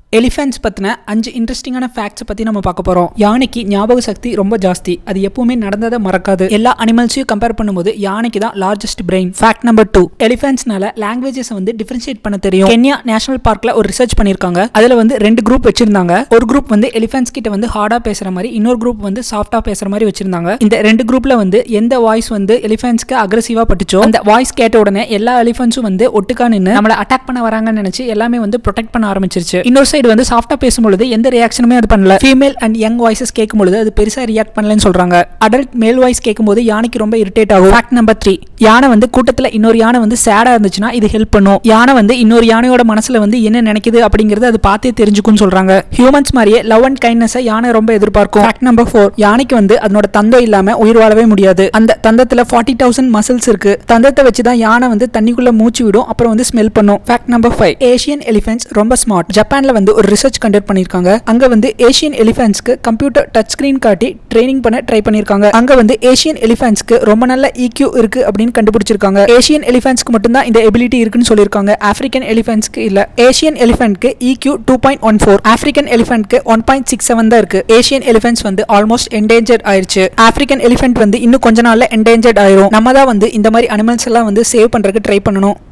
elephants பற்றின அஞ்சு இன்ட்ரெஸ்டிங்கான ஃபேக்ட்ஸ் பற்றி நம்ம பார்க்க போகிறோம் யானைக்கு ஞாபக சக்தி ரொம்ப ஜாஸ்தி அது எப்பவுமே நடந்ததை மறக்காது எல்லா அனிமல்ஸையும் கம்பேர் பண்ணும்போது யானைக்கு தான் largest brain fact number two எலிஃபென்ட்ஸ்னால லாங்குவேஜஸ் வந்து டிஃபரன்ஷியேட் பண்ண தெரியும் கென்யா நேஷனல் பார்க்ல ஒரு ரிசர்ச் பண்ணியிருக்காங்க அதில் வந்து ரெண்டு குரூப் வச்சிருந்தாங்க ஒரு குரூப் வந்து எலிஃபென்ட்ஸ் கிட்ட வந்து ஹார்டா பேசுற மாதிரி இன்னொரு குரூப் வந்து சாஃப்டா பேசுற மாதிரி வச்சிருந்தாங்க இந்த ரெண்டு குரூப்ல வந்து எந்த வாய்ஸ் வந்து எலிஃபென்ட்ஸ்க்கு அக்ரெசிவா பட்டுச்சோ அந்த வாய்ஸ் கேட்ட உடனே எல்லா எலிஃபென்ட்ஸும் வந்து ஒட்டுக்கா நின்று நம்மளை அட்டாக் பண்ண வராங்கன்னு நினைச்சு எல்லாமே வந்து ப்ரொடெக்ட் பண்ண ஆரம்பிச்சிருச்சு இன்னொரு சைடு வந்து சாஃப்டா பேசும்பொழுது எந்த ரியாக்ஷனுமே அது பண்ணல ஃபீமேல் அண்ட் யங் வாய்ஸஸ் கேட்கும்பொழுது அது பெருசா ரியாக்ட் பண்ணலன்னு சொல்றாங்க அடல்ட் மேல் வாய்ஸ் கேட்கும்போது யானைக்கு ரொம்ப இரிட்டேட் ஆகும் ஃபேக்ட் நம்பர் த்ரீ யானை வந்து கூட்டத்துல இன்னொரு யானை வந்து சேடா இருந்துச்சுன்னா இது ஹெல்ப் பண்ணும் யானை வந்து இன்னொரு யானையோட மனசுல வந்து என்ன நினைக்குது அப்படிங்கறது அது பார்த்தே தெரிஞ்சுக்கும்னு சொல்றாங்க ஹியூமன்ஸ் மாதிரியே லவ் அண்ட் கைண்ட்னஸை யானை ரொம்ப எதிர்பார்க்கும் ஃபேக்ட் நம்பர் ஃபோர் யானைக்கு வந்து அதனோட தந்தம் இல்லாம உயிர் வாழவே முடியாது அந்த தந்தத்துல ஃபார்ட்டி தௌசண்ட் மசில்ஸ் இருக்கு தந்தத்தை வச்சு தான் யானை வந்து தண்ணிக்குள்ள மூச்சு விடும் அப்புறம் வந்து ஸ்மெல் பண்ணும் fact number five Asian elephants ரொம்ப ஸ்மார்ட் ஜப்பான்ல வந்து ஒரு ரிசர்ச் கண்டக்ட் பண்ணிருக்காங்க அங்க வந்து ஏஷியன் எலிஃபென்ட்ஸ்க்கு கம்ப்யூட்டர் டச் ஸ்கிரீன் காட்டி ட்ரைனிங் பண்ண ட்ரை பண்ணிருக்காங்க அங்க வந்து ஏஷியன் எலிஃபென்ட்ஸ்க்கு ரொம்ப நல்ல EQ இருக்கு அப்படின்னு கண்டுபிடிச்சிருக்காங்க ஏஷியன் எலிஃபென்ட்ஸ்க்கு மட்டும்தான் இந்த எபிலிட்டி இருக்குன்னு சொல்லியிருக்காங்க ஆப்பிரிக்கன் எலிஃபென்ட்ஸ்க்கு இல்ல ஏஷியன் எலிஃபென்ட்க்கு EQ two point one four African எலிஃபென்ட்க்கு ஒன் பாயிண்ட் சிக்ஸ் செவன் தான் இருக்கு ஏஷியன் எலிஃபென்ட்ஸ் வந்து ஆல்மோஸ்ட் என்டேஞ்சர்ட் ஆயிருச்சு ஆப்பிரிக்கன் எலிஃபென்ட் வந்து இன்னும் கொஞ்ச நாள்ல என்டேஞ்சர்ட் ஆயிரும் நம்ம தான் வந்து இந்த மாதிரி அனிமல்ஸ் எல்லாம் வந்து சேவ் பண்றதுக்கு ட்ரை பண்ணணும்